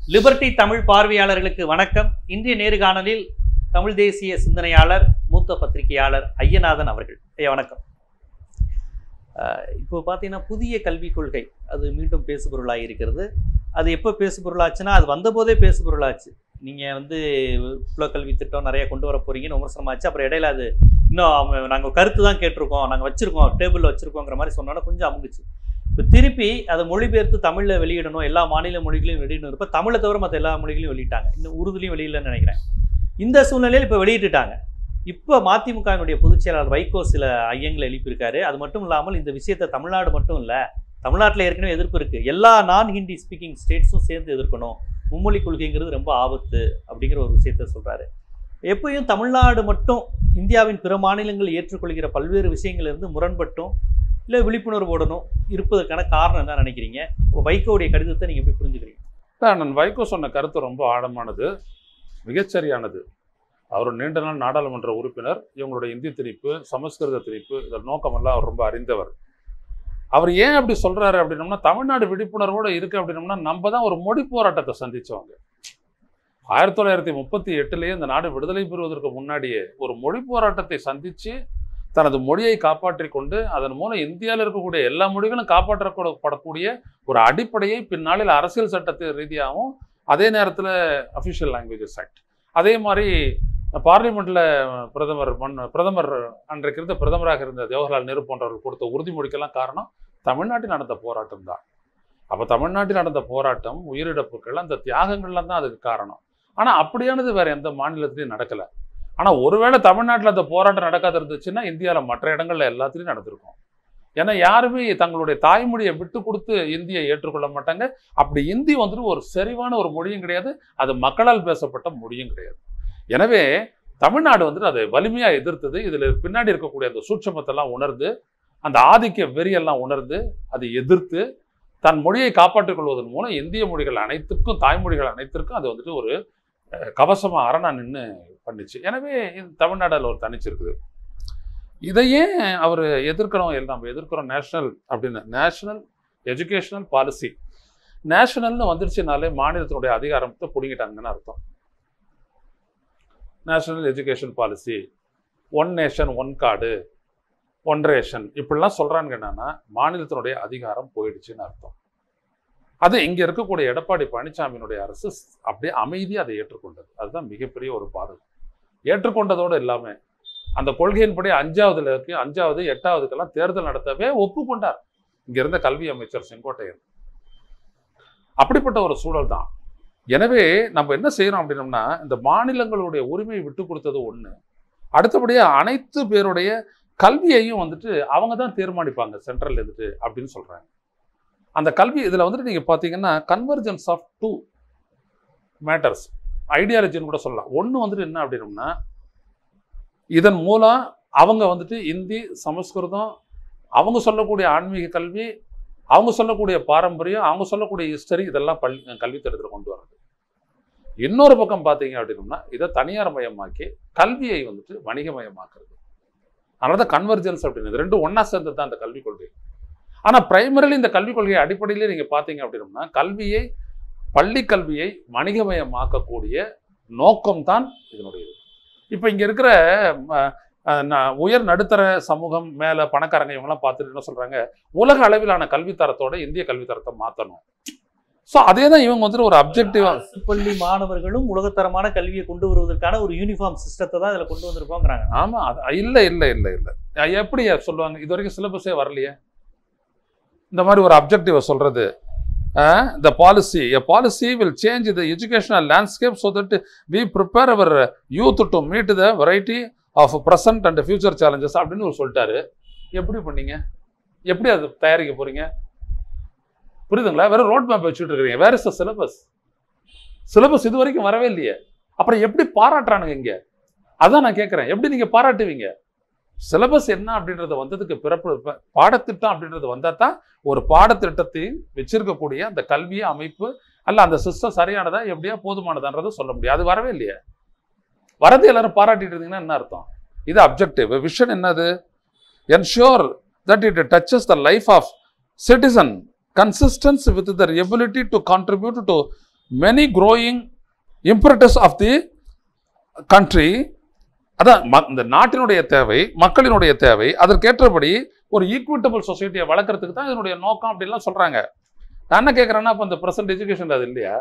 Liberty Tamil பார்வையாளர்களுக்கு வணக்கம் இன்றைய நேர்காணலில் தமிழ் தேசிய சிந்தனையாளர் மூத்த பத்திரிகையாளர் ஐயநாதன் அவர்கள் ஐயா வணக்கம் அஹ் இப்போ பார்த்தீங்கன்னா புதிய கல்விக் கொள்கை அது மீண்டும் பேசுபொருளாக இருக்கிறது அது எப்போ பேசுபொருளாச்சுன்னா அது வந்தபோதே பேசுபொருளாச்சு நீங்கள் வந்து புல கல்வி திட்டம் நிறைய கொண்டு வர போறீங்கன்னு விமர்சனமாச்சு அப்புறம் இடையில அது இன்னும் நாங்கள் கருத்து தான் கேட்டிருக்கோம் நாங்கள் வச்சிருக்கோம் டேபிளில் வச்சிருக்கோங்கிற மாதிரி சொன்னோன்னா கொஞ்சம் அமுங்குச்சு இப்போ திருப்பி அதை மொழிபெயர்த்து தமிழில் வெளியிடணும் எல்லா மாநில மொழிகளையும் வெளியிடணும் இப்போ தமிழை தவிர மற்ற எல்லா மொழிகளையும் வெளியிட்டாங்க இன்னும் உருதுலையும் வெளியிடலன்னு நினைக்கிறேன் இந்த சூழ்நிலையில் இப்போ வெளியிட்டுட்டாங்க இப்போ மதிமுகவினுடைய பொதுச் செயலாளர் வைகோ சில ஐயங்களை எழுப்பியிருக்காரு அது மட்டும் இல்லாமல் இந்த விஷயத்தை தமிழ்நாடு மட்டும் இல்லை தமிழ்நாட்டில் ஏற்கனவே எதிர்ப்பு இருக்குது எல்லா நான் ஹிந்தி ஸ்பீக்கிங் ஸ்டேட்ஸும் சேர்ந்து எதிர்க்கணும் மும்மொழி கொள்கைங்கிறது ரொம்ப ஆபத்து அப்படிங்கிற ஒரு விஷயத்த சொல்கிறாரு எப்பயும் தமிழ்நாடு மட்டும் இந்தியாவின் பிற மாநிலங்கள் ஏற்றுக்கொள்கிற பல்வேறு விஷயங்கள்ல இருந்து முரண்பட்டும் இல்லை விழிப்புணர்வோடனும் இருப்பதற்கான காரணம் என்ன நினைக்கிறீங்க வைகோவுடைய கடிதத்தை நீங்கள் எப்படி புரிஞ்சுக்கிறீங்க அதான் நான் வைகோ சொன்ன கருத்து ரொம்ப ஆழமானது மிகச்சரியானது அவர் நீண்ட நாள் நாடாளுமன்ற உறுப்பினர் இவங்களுடைய இந்தி திணிப்பு சமஸ்கிருத திணிப்பு இதன் நோக்கமெல்லாம் அவர் ரொம்ப அறிந்தவர் அவர் ஏன் அப்படி சொல்றாரு அப்படின்னம்னா தமிழ்நாடு விழிப்புணர்வோடு இருக்கு அப்படின்னம்னா நம்ம தான் ஒரு மொழி போராட்டத்தை சந்திச்சவங்க ஆயிரத்தி தொள்ளாயிரத்தி முப்பத்தி எட்டுலேயே இந்த நாடு விடுதலை பெறுவதற்கு முன்னாடியே ஒரு மொழி போராட்டத்தை சந்திச்சு தனது மொழியை காப்பாற்றிக் கொண்டு அதன் மூலம் இந்தியாவில் இருக்கக்கூடிய எல்லா மொழிகளும் காப்பாற்றப்படக்கூடிய ஒரு அடிப்படையை பின்னாளில் அரசியல் சட்டத்து ரீதியாகவும் அதே நேரத்தில் அஃபிஷியல் லாங்குவேஜஸ் ஆக்ட் அதே மாதிரி பார்லிமெண்ட்ல பிரதமர் மன் பிரதமர் அன்றைக்கு இருந்த பிரதமராக இருந்த ஜவஹர்லால் நேரு போன்றவர்கள் கொடுத்த உறுதிமொழிக்கெல்லாம் காரணம் தமிழ்நாட்டில் நடந்த போராட்டம் தான் அப்போ தமிழ்நாட்டில் நடந்த போராட்டம் உயிரிழப்புகள் அந்த தியாகங்கள்லாம் தான் அதுக்கு காரணம் ஆனால் அப்படியானது வேற எந்த மாநிலத்திலையும் நடக்கலை ஆனால் ஒருவேளை தமிழ்நாட்டில் அந்த போராட்டம் நடக்காது இருந்துச்சுன்னா இந்தியாவில் மற்ற இடங்கள்ல எல்லாத்துலேயும் நடந்திருக்கும் ஏன்னா யாருமே தங்களுடைய தாய்மொழியை விட்டு கொடுத்து இந்தியை ஏற்றுக்கொள்ள மாட்டாங்க அப்படி இந்தி வந்துட்டு ஒரு செறிவான ஒரு மொழியும் கிடையாது அது மக்களால் பேசப்பட்ட மொழியும் கிடையாது எனவே தமிழ்நாடு வந்துட்டு அதை வலிமையாக எதிர்த்தது இதில் பின்னாடி இருக்கக்கூடிய அந்த சூட்சமத்தெல்லாம் உணர்ந்து அந்த ஆதிக்க வெறியெல்லாம் உணர்ந்து அதை எதிர்த்து தன் மொழியை காப்பாற்றிக் கொள்வதன் மூலம் இந்திய மொழிகள் அனைத்துக்கும் தாய்மொழிகள் அனைத்திற்கும் அது வந்துட்டு ஒரு அஹ், கவசமா அரணா நின்று பண்ணுச்சு எனவே இந்த தமிழ்நாடு அதில் ஒரு தனிச்சிருக்குது இதையே அவர் எதிர்க்கிறோம் எல்லாம் நம்ம எதிர்க்கிறோம் நேஷனல் அப்படின்னு நேஷனல் எஜுகேஷனல் பாலிசி நேஷனல்னு வந்துருச்சுனாலே மாநிலத்தினுடைய அதிகாரத்தை பிடிங்கிட்டாங்கன்னு அர்த்தம் national education policy one nation one card one ration இப்படிலாம் சொல்கிறாங்க என்னன்னா மாநிலத்தினுடைய அதிகாரம் போயிடுச்சுன்னு அர்த்தம் அது இங்கே இருக்கக்கூடிய எடப்பாடி பழனிசாமியினுடைய அரசு அப்படியே அமைதியாக அதை ஏற்றுக்கொண்டது அதுதான் மிகப்பெரிய ஒரு பாதகம் ஏற்றுக்கொண்டதோடு இல்லாமல் அந்த கொள்கையின்படி அஞ்சாவதுல இருக்கு அஞ்சாவது எட்டாவதுக்கெல்லாம் தேர்தல் நடத்தவே ஒப்புக்கொண்டார் இங்க இருந்த கல்வி அமைச்சர் செங்கோட்டையன் அப்படிப்பட்ட ஒரு சூழல் தான் எனவே நம்ம என்ன செய்யறோம் அப்படின்னம்னா இந்த மாநிலங்களுடைய உரிமையை விட்டு கொடுத்தது ஒண்ணு அடுத்தபடியா அனைத்து பேருடைய கல்வியையும் வந்துட்டு அவங்க தான் தீர்மானிப்பாங்க சென்ட்ரல் இருந்துட்டு அப்படின்னு சொல்றாங்க அந்த கல்வி இதுல வந்துட்டு நீங்க பாத்தீங்கன்னா கன்வர்ஜென்ஸ் ஆஃப் டூ மேட்டர்ஸ் ஐடியாலஜின்னு கூட சொல்லலாம் ஒன்று வந்துட்டு என்ன அப்படின்னம்னா இதன் மூலம் அவங்க வந்துட்டு இந்தி சமஸ்கிருதம் அவங்க சொல்லக்கூடிய ஆன்மீக கல்வி அவங்க சொல்லக்கூடிய பாரம்பரியம் அவங்க சொல்லக்கூடிய ஹிஸ்டரி இதெல்லாம் பள்ளி கல்வித்தடத்தில் கொண்டு வர்றது இன்னொரு பக்கம் பார்த்தீங்க அப்படின்னம்னா இதை தனியார் மயமாக்கி கல்வியை வந்துட்டு வணிகமயமாக்குறது அதனால தான் கன்வர்ஜென்ஸ் அப்படின்றது ரெண்டும் ஒன்றா சேர்ந்தது தான் அந்த கல்விக் கொள்கை ஆனால் பிரைமரிலி இந்த கல்விக் கொள்கை அடிப்படையிலே நீங்கள் பார்த்தீங்க அப்படின்னம்னா கல்வியை பள்ளி கல்வியை வணிகமயமாக்கக்கூடிய நோக்கம்தான் இதனுடைய இது இப்போ இங்கே இருக்கிற ம, அஹ், ந- உயர் நடுத்தர சமூகம் மேலே பணக்காரங்க இவங்கெல்லாம் பார்த்துட்டு என்ன சொல்கிறாங்க உலக அளவிலான கல்வித்தரத்தோட இந்திய கல்வித்தரத்தை மாற்றணும் ஸோ அதே தான் இவங்க வந்துட்டு ஒரு அப்ஜெக்டிவாக அரசு பள்ளி மாணவர்களும் உலகத்தரமான கல்வியை கொண்டு வருவதற்கான ஒரு யூனிஃபார்ம் சிஸ்டத்தை தான் இதில் கொண்டு வந்திருக்கோங்கிறாங்க ஆமாம் அது இல்லை இல்லை இல்லை இல்லை எப்படி சொல்லுவாங்க இது வரைக்கும் சிலபஸே வரலையே இந்த மாதிரி ஒரு அப்ஜெக்டிவை சொல்கிறது the policy a policy will change the educational landscape so that we prepare our youth to meet the variety of present and future challenges அப்படின்னு ஒரு சொல்லிட்டாரு எப்படி பண்ணீங்க எப்படி அது தயாரிக்க போறீங்க புரியுதுங்களா வெறும் ரோட் மேப் வச்சுட்டு இருக்கிறீங்க வேற இஸ் த சிலபஸ் சிலபஸ் இது வரைக்கும் வரவே இல்லையே அப்புறம் எப்படி பாராட்டுறானுங்க இங்க அதான் நான் கேட்குறேன் எப்படி நீங்க பாராட்டுவீங்க சிலபஸ் என்ன அப்படின்றது வந்ததுக்கு பிறப்பு ப- பாடத்திட்டம் அப்படின்றது வந்தால் தான் ஒரு பாடத்திட்டத்தையும் வச்சிருக்கக்கூடிய அந்த கல்வி அமைப்பு அல்ல அந்த சிஸ்டம் சரியானதா எப்படியா போதுமானதான்றதை சொல்ல முடியும் அது வரவே இல்லையே வரது எல்லாரும் பாராட்டிட்டு இருந்தீங்கன்னா என்ன அர்த்தம் இது அப்ஜெக்டிவ் விஷன் என்னது ensure that it touches the life of citizen consistence with their ability to contribute to many growing impetus of the country அதான் ம- இந்த நாட்டினுடைய தேவை மக்களினுடைய தேவை அதற்கேற்றபடி ஒரு ஈக்குவிட்டபிள் சொசைட்டியை வளர்க்கறதுக்கு தான் இதனுடைய நோக்கம் அப்படின்லாம் சொல்றாங்க நான் என்ன கேட்குறேன்னா இப்போ இந்த ப்ரெசன்ட் எஜுகேஷன் அது இல்லையா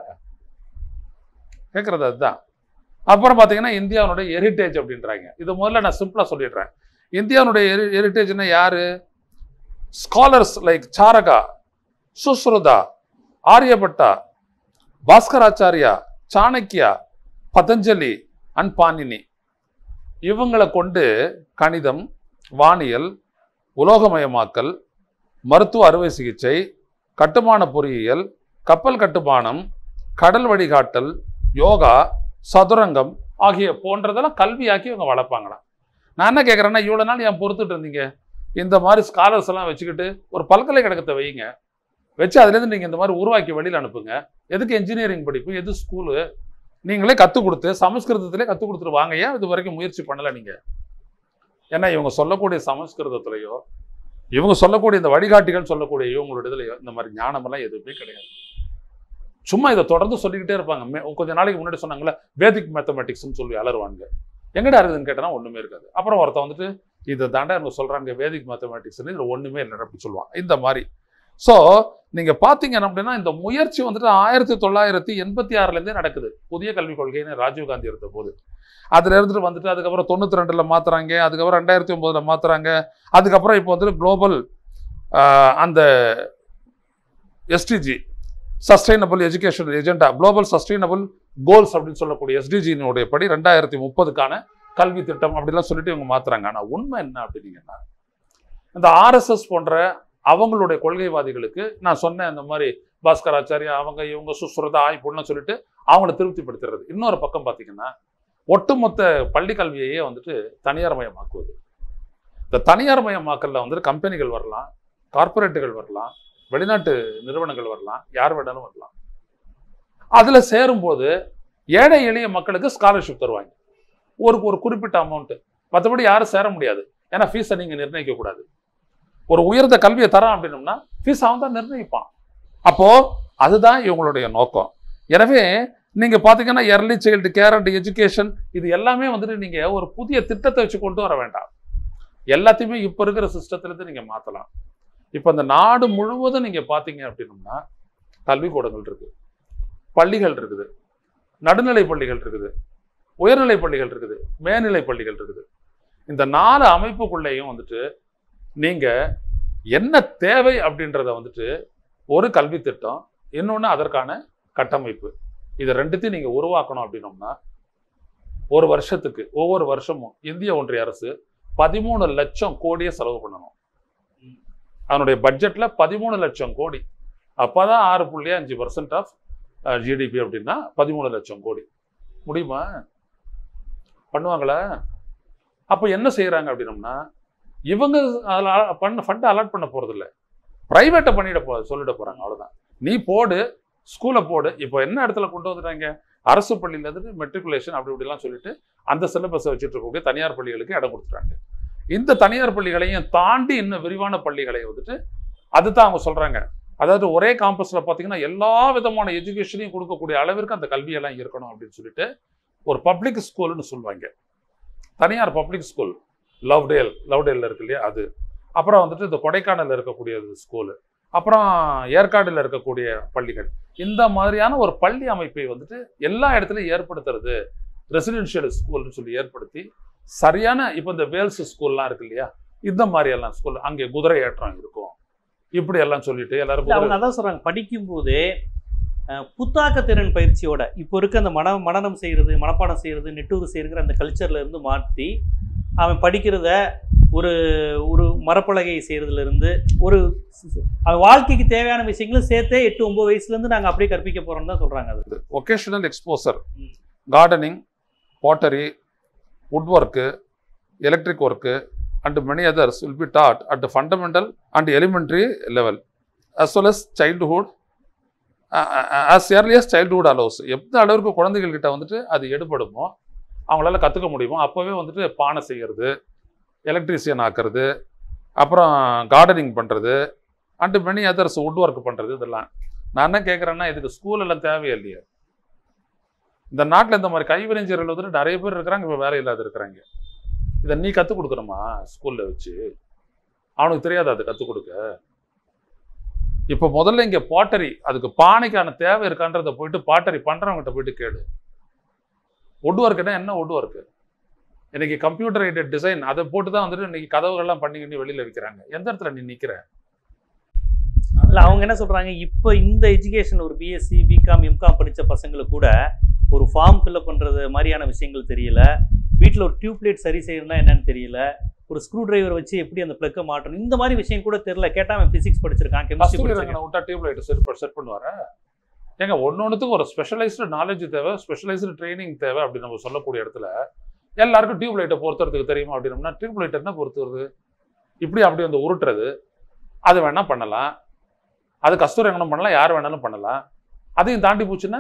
கேட்குறது அதுதான் அப்புறம் பார்த்தீங்கன்னா இந்தியாவுடைய ஹெரிட்டேஜ் அப்படின்றாங்க இது முதல்ல நான் சிம்பிளாக சொல்லிடுறேன் இந்தியாவுடைய ஹெரிட்டேஜ்னா யாரு scholars like Charaka Sushruta Aryabhata Bhaskaracharya Chanakya Patanjali and Panini இவங்களை கொண்டு கணிதம் வானியல் உலோகமயமாக்கல் மருத்துவ அறுவை சிகிச்சை கட்டுமான பொறியியல் கப்பல் கட்டுமானம் கடல் வழிகாட்டல் யோகா சதுரங்கம் ஆகிய போன்றதெல்லாம் கல்வியாக்கி இவங்க வளர்ப்பாங்களாம் நான் என்ன கேட்குறேன்னா இவ்வளோ நாள் ஏன் பொறுத்துட்டு இருந்தீங்க இந்த மாதிரி ஸ்காலர்ஸ் எல்லாம் வச்சுக்கிட்டு ஒரு பல்கலைக்கழகத்தை வைங்க வச்சு அதுலேருந்து நீங்கள் இந்த மாதிரி உருவாக்கி வெளியில் அனுப்புங்க எதுக்கு இன்ஜினியரிங் படிப்பு எது ஸ்கூலு நீங்களே கற்றுக் கொடுத்து சமஸ்கிருதத்திலே கற்றுக் கொடுத்துட்டு வாங்க ஏன் இது வரைக்கும் முயற்சி பண்ணலை நீங்கள் ஏன்னா இவங்க சொல்லக்கூடிய சமஸ்கிருதத்திலேயோ இவங்க சொல்லக்கூடிய இந்த வழிகாட்டிகள் சொல்லக்கூடிய இவங்களோட இதுலையோ இந்த மாதிரி ஞானமெல்லாம் எதுவுமே கிடையாது சும்மா இதை தொடர்ந்து சொல்லிக்கிட்டே இருப்பாங்க மே- கொஞ்ச நாளைக்கு முன்னாடி சொன்னாங்களே வேதிக் மேத்தமெட்டிக்ஸ்னு சொல்லி அலறுவாங்க எங்கடா இருக்குதுன்னு கேட்டனா ஒண்ணுமே இருக்காது அப்புறம் ஒருத்தன் வந்துட்டு இதை தாண்டா எனக்கு சொல்றாங்க வேதிக் மேத்தமெட்டிக்ஸ்னு இதுல ஒண்ணுமே இல்லை அப்படி சொல்லுவான் இந்த மாதிரி ஸோ நீங்க பாத்தீங்க அப்படின்னா இந்த முயற்சி வந்துட்டு ஆயிரத்தி தொள்ளாயிரத்தி எண்பத்தி ஆறுல இருந்தே நடக்குது புதிய கல்விக் கொள்கைன்னு ராஜீவ்காந்தி இருந்த போது அதுல இருந்துட்டு வந்துட்டு அதுக்கப்புறம் தொண்ணூத்தி ரெண்டுல மாத்துறாங்க அதுக்கப்புறம் ரெண்டாயிரத்தி ஒன்பதுல மாத்துறாங்க அதுக்கப்புறம் இப்போ வந்துட்டு குளோபல் அந்த SDG sustainable education agenda global sustainable goals அப்படின்னு சொல்லக்கூடிய எஸ்டிஜினுடைய படி ரெண்டாயிரத்தி முப்பதுக்கான கல்வி திட்டம் அப்படிலாம் சொல்லிட்டு இவங்க மாத்துறாங்க ஆனா உண்மை என்ன அப்படின்னீங்கன்னா இந்த ஆர்எஸ்எஸ் போன்ற அவங்களுடைய கொள்கைவாதிகளுக்கு நான் சொன்னேன் இந்த மாதிரி பாஸ்கராச்சாரியா அவங்க இவங்க சுஸ்ருதா இப்படிலாம் சொல்லிட்டு அவங்கள திருப்திப்படுத்துறது இன்னொரு பக்கம் பார்த்தீங்கன்னா ஒட்டுமொத்த பள்ளி கல்வியையே வந்துட்டு தனியார் மயமாக்குவது இந்த தனியார் மயமாக்கல்ல வந்துட்டு கம்பெனிகள் வரலாம் கார்ப்பரேட்டுகள் வரலாம் வெளிநாட்டு நிறுவனங்கள் வரலாம் யார் வேணாலும் வரலாம் அதுல சேரும்போது ஏழை எளிய மக்களுக்கு ஸ்காலர்ஷிப் தருவாங்க ஒரு ஒரு குறிப்பிட்ட அமௌண்ட் மற்றபடி யாரும் சேர முடியாது ஏன்னா ஃபீஸை நீங்க நிர்ணயிக்க கூடாது ஒரு உயர்ந்த கல்வியை தரான் அப்படின்னோம்னா ஃபீஸ் அவன் தான் நிர்ணயிப்பான் அப்போ அதுதான் இவங்களுடைய நோக்கம் எனவே நீங்க பாத்தீங்கன்னா early child care and education இது எல்லாமே வந்துட்டு நீங்க ஒரு புதிய திட்டத்தை வச்சு கொண்டு வர வேண்டாம் எல்லாத்தையுமே இப்ப இருக்கிற சிஸ்டத்துல இருந்து நீங்க மாத்தலாம் இப்ப இந்த நாடு முழுவதும் நீங்க பாத்தீங்க அப்படின்னோம்னா கல்விக்கூடங்கள் இருக்கு பள்ளிகள் இருக்குது நடுநிலை பள்ளிகள் இருக்குது உயர்நிலை பள்ளிகள் இருக்குது மேல்நிலை பள்ளிகள் இருக்குது இந்த நாலு அமைப்புக்குள்ளேயும் வந்துட்டு நீங்க என்ன தேவை அப்படின்றத வந்துட்டு ஒரு கல்வி திட்டம் இன்னொன்று அதற்கான கட்டமைப்பு இது ரெண்டுத்தையும் நீங்க உருவாக்கணும் அப்படின்னோம்னா ஒரு வருஷத்துக்கு ஒவ்வொரு வருஷமும் இந்திய ஒன்றிய அரசு பதிமூணு லட்சம் கோடியை செலவு பண்ணணும் அதனுடைய பட்ஜெட்ல பதிமூணு லட்சம் கோடி அப்பதான் ஆறு புள்ளி அஞ்சு பர்சன்ட் ஆஃப் ஜிடிபி அப்படின்னா பதிமூணு லட்சம் கோடி முடியுமா பண்ணுவாங்களா அப்போ என்ன செய்யறாங்க அப்படின்னம்னா இவங்க அதில் பண்ண ஃபண்டை அலாட் பண்ண போறது இல்ல ப்ரைவேட்டை பண்ணிட போ சொல்லிட போறாங்க அவ்வளவுதான் நீ போடு ஸ்கூலை போடு இப்போ என்ன இடத்துல கொண்டு வந்துட்டாங்க அரசு பள்ளியில இருந்து மெட்ரிகுலேஷன் அப்படி இப்படிலாம் சொல்லிட்டு அந்த சிலபஸை வச்சுட்டு இருக்கக்கூடிய தனியார் பள்ளிகளுக்கு இடம் கொடுத்துட்டாங்க இந்த தனியார் பள்ளிகளையும் தாண்டி இன்னும் விரிவான பள்ளிகளை வந்துட்டு அதுதான் அவங்க சொல்றாங்க அதாவது ஒரே காம்பஸ்ல பாத்தீங்கன்னா எல்லா விதமான எஜுகேஷனையும் கொடுக்கக்கூடிய அளவிற்கு அந்த கல்வியெல்லாம் இருக்கணும் அப்படின்னு சொல்லிட்டு ஒரு பப்ளிக் ஸ்கூல்னு சொல்லுவாங்க தனியார் பப்ளிக் ஸ்கூல் லவ்டேல் லவ்டேல்ல இருக்கு இல்லையா அது அப்புறம் வந்துட்டு இந்த கொடைக்கானல்ல இருக்கக்கூடிய ஸ்கூலு அப்புறம் ஏற்காடுல இருக்கக்கூடிய பள்ளிகள் இந்த மாதிரியான ஒரு பள்ளி அமைப்பை வந்துட்டு எல்லா இடத்துலையும் ஏற்படுத்துறது ரெசிடென்ஷியல் ஸ்கூல்னு சொல்லி ஏற்படுத்தி சரியான இப்போ இந்த வேல்ஸ் ஸ்கூல்லாம் இருக்கு இல்லையா இந்த மாதிரி எல்லாம் ஸ்கூல் அங்கே குதிரை ஏற்றம் இருக்கும் இப்படி எல்லாம் சொல்லிட்டு எல்லாரும் இல்ல, குதிரை அவங்க அதான் சொல்றாங்க படிக்கும்போது அஹ், புத்தாக்க திறன் பயிற்சியோட இப்போ இருக்க அந்த மன மனனம் செய்யறது மனப்பாடம் செய்யறது நெட்டூர் செய்யறங்கிற அந்த கல்ச்சர்ல இருந்து மாற்றி அவன் படிக்கிறத ஒரு ஒரு மரப்பலகை செய்யறதுல இருந்து ஒரு அவன் வாழ்க்கைக்கு தேவையான விஷயங்களும் சேர்த்தே எட்டு ஒன்பது வயசுல இருந்து நாங்க அப்படியே கற்பிக்க போறோம்னு தான் சொல்றாங்க அது vocational exposure hmm. Gardening pottery wood work electric work and many others will be taught at fundamental and elementary level as well as childhood as early as childhood allows எந்த அளவுக்கு குழந்தைகள் கிட்ட வந்துட்டு அது எடுபடுமோ அவங்களால கற்றுக்க முடியுமோ அப்போவே வந்துட்டு பானை செய்கிறது எலக்ட்ரீசியன் ஆக்குறது அப்புறம் கார்டனிங் பண்ணுறது and many others wood work பண்ணுறது இதெல்லாம் நான் என்ன கேட்குறேன்னா இதுக்கு ஸ்கூல் எல்லாம் தேவையே இல்லையே இந்த நாட்டில் இந்த மாதிரி கைவினைஞர்கள் வந்துட்டு நிறைய பேர் இருக்கிறாங்க இப்போ வேலை இல்லாத இருக்கிறாங்க இதை நீ கற்றுக் கொடுக்கணுமா ஸ்கூலில் வச்சு அவனுக்கு தெரியாது அது கற்றுக் கொடுக்க இப்போ முதல்ல இங்கே பாட்டரி அதுக்கு பானைக்கான தேவை இருக்கான்றதை போயிட்டு பாட்டரி பண்ணுறவங்ககிட்ட போயிட்டு கேளு வுட் ஒர்க்குனா என்ன வுட் ஒர்க்கு இன்னைக்கு கம்ப்யூட்டர் எய்டட் டிசைன் அதை போட்டு தான் வந்துட்டு இன்னைக்கு கதவுகள்லாம் பண்ணி பண்ணி வெளியில் விற்கிறாங்க எந்த இடத்துல நீ நிற்கிற இல்ல அவங்க என்ன சொல்றாங்க இப்போ இந்த எஜுகேஷன் ஒரு பிஎஸ்சி பிகாம் எம்காம் படிச்ச பசங்களுக்கு கூட ஒரு ஃபார்ம் ஃபில்அப் பண்றது மாதிரியான விஷயங்கள் தெரியல வீட்டில் ஒரு டியூப் லைட் சரி செய்யணும்னா என்னன்னு தெரியல ஒரு ஸ்க்ரூ டிரைவர் வச்சு எப்படி அந்த பிளக்கை மாட்டணும் இந்த மாதிரி விஷயம் கூட தெரியல கேட்டா அவன் பிசிக்ஸ் படிச்சிருக்கான் கெமிஸ்ட்ரி கஸ்தூரி படிச்சிருக்கான் ரங்கனை விட்டா டியூப் லைட் செட் செட் பண்ணுவார ஏங்க ஒன்னொன்னுத்துக்கு ஒரு ஸ்பெஷலைஸ்டு நாலேஜ் தேவை ஸ்பெஷலைஸ்டு ட்ரைனிங் தேவை அப்படி நம்ம சொல்லக்கூடிய இடத்துல எல்லாருக்கும் டியூப் லைட்டை பொறுத்துறதுக்கு தெரியுமா அப்படின்னம்னா டியூப் லைட் என்ன பொறுத்துறது இப்படி அப்படி வந்து உருட்டுறது அது வேணா பண்ணலாம் அது கஸ்தூரி ரங்கனம் பண்ணலாம் யார் வேணாலும் பண்ணலாம் அதையும் தாண்டி போச்சுன்னா